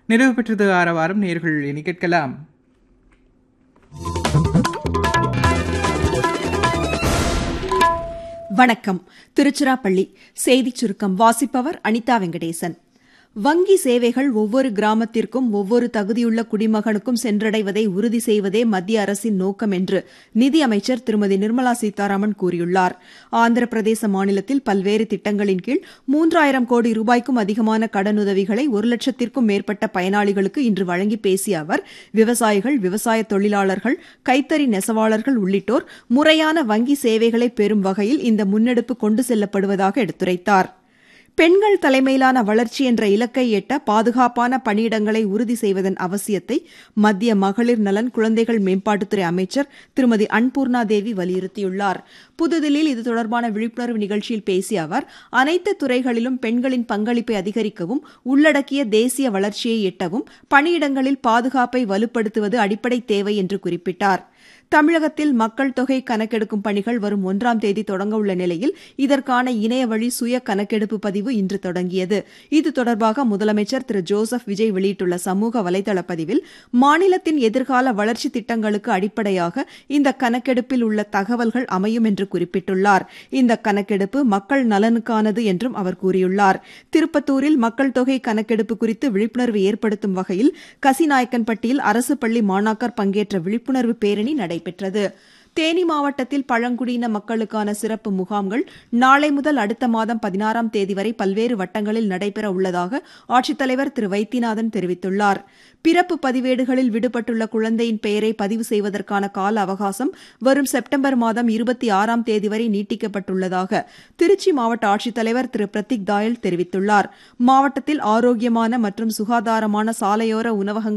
நிறைவு பெற்றது ஆரவாரம் நேர்கள் இனி கேட்கலாம் வணக்கம் திருச்சிராப்பள்ளி செய்திச் சுருக்கம் வாசிப்பவர் அனிதா வெங்கடேசன் வங்கி சேவைகள் ஒவ்வொரு கிராமத்திற்கும் ஒவ்வொரு தகுதியுள்ள குடிமகனுக்கும் சென்றடைவதை உறுதி செய்வதே மத்திய அரசின் நோக்கம் என்று நிதியமைச்சர் திருமதி நிர்மலா சீதாராமன் கூறியுள்ளார் ஆந்திர பிரதேச மாநிலத்தில் பல்வேறு திட்டங்களின் கீழ் மூன்றாயிரம் கோடி ரூபாய்க்கும் அதிகமான கடனுதவிகளை ஒரு லட்சத்திற்கும் மேற்பட்ட பயனாளிகளுக்கு இன்று வழங்கி பேசிய அவர் விவசாயிகள் விவசாய தொழிலாளர்கள் கைத்தறி நெசவாளர்கள் உள்ளிட்டோர் முறையான வங்கி சேவைகளை பெறும் வகையில் இந்த முன்னெடுப்பு கொண்டு செல்லப்படுவதாக எடுத்துரைத்தார் பெண்கள் தலைமையிலான வளர்ச்சி என்ற இலக்கை எட்ட பாதுகாப்பான பணியிடங்களை உறுதி செய்வதன் அவசியத்தை மத்திய மகளிர் நலன் குழந்தைகள் மேம்பாட்டுத்துறை அமைச்சர் திருமதி அன்பூர்ணா தேவி வலியுறுத்தியுள்ளார் புதுதில்லியில் இது தொடர்பான விழிப்புணர்வு நிகழ்ச்சியில் பேசிய அவர் அனைத்து துறைகளிலும் பெண்களின் பங்களிப்பை அதிகரிக்கவும் உள்ளடக்கிய தேசிய வளர்ச்சியை எட்டவும் பணியிடங்களில் பாதுகாப்பை வலுப்படுத்துவது அடிப்படை தேவை என்று குறிப்பிட்டார் தமிழகத்தில் மக்கள் தொகை கணக்கெடுக்கும் பணிகள் வரும் ஒன்றாம் தேதி தொடங்க உள்ள நிலையில் இதற்கான இணைய வழி சுய கணக்கெடுப்பு பதிவு இன்று தொடங்கியது இது தொடர்பாக முதலமைச்சர் திரு ஜோசப் விஜய் வெளியிட்டுள்ள சமூக வலைதள பதிவில் மாநிலத்தின் எதிர்கால வளர்ச்சி திட்டங்களுக்கு அடிப்படையாக இந்த கணக்கெடுப்பில் உள்ள தகவல்கள் அமையும் என்று குறிப்பிட்டுள்ளார் இந்த கணக்கெடுப்பு மக்கள் நலனுக்கானது என்றும் அவர் கூறியுள்ளார் திருப்பத்தூரில் மக்கள் தொகை கணக்கெடுப்பு குறித்து விழிப்புணர்வு ஏற்படுத்தும் வகையில் கசிநாயக்கன்பட்டியில் அரசு பள்ளி மாணாக்கர் பங்கேற்ற விழிப்புணர்வு பேரணி நடைபெற்றது தேனி மாவட்டத்தில் பழங்குடியின மக்களுக்கான சிறப்பு முகாம்கள் நாளை முதல் அடுத்த மாதம் பதினாறாம் தேதி வரை பல்வேறு வட்டங்களில் நடைபெற உள்ளதாக ஆட்சித்தலைவர் திரு வைத்தியநாதன் தெரிவித்துள்ளார் பிறப்பு பதிவேடுகளில் விடுபட்டுள்ள குழந்தையின் பெயரை பதிவு செய்வதற்கான கால அவகாசம் வரும் செப்டம்பர் மாதம் இருபத்தி ஆறாம் தேதி வரை நீட்டிக்கப்பட்டுள்ளதாக திருச்சி மாவட்ட ஆட்சித்தலைவர் திரு பிரத்திக் தாயல் தெரிவித்துள்ளார் மாவட்டத்தில் ஆரோக்கியமான மற்றும் சுகாதாரமான சாலையோர உணவகங்கள்